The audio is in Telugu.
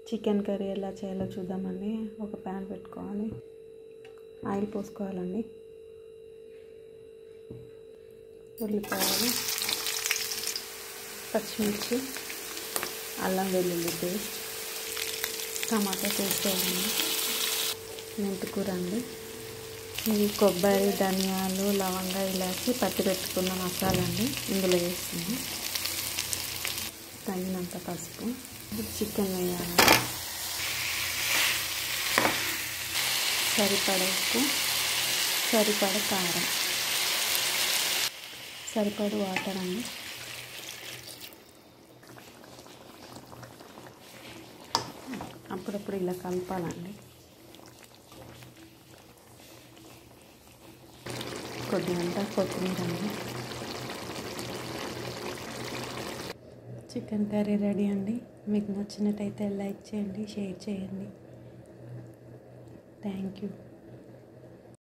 చికెన్ కర్రీ ఎలా చేయాలో చూద్దామండి ఒక ప్యాన్ పెట్టుకోవాలి ఆయిల్ పోసుకోవాలండి ఉల్లిపాయలు పచ్చిమిర్చి అల్లం వెల్లుల్లి పేస్ట్ టమాటా పేస్ట్ వేయండి మెంతికూర అండి ఇది కొబ్బరి ధనియాలు లవంగా ఇలాచి పట్టి పెట్టుకున్న మసాలా అండి ఇందులో వేస్తుంది తగినంత పసుపు చికెన్ వేయాలి సరిపడ ఉప్పు సరిపడ కారం సరిపడ వాటర్ అండి అప్పుడప్పుడు ఇలా కలపాలండి కొద్దిగంట కొత్తిమీర అండి చికెన్ కర్రీ రెడీ అండి మీకు నచ్చినట్టయితే లైక్ చేయండి షేర్ చేయండి థ్యాంక్ యూ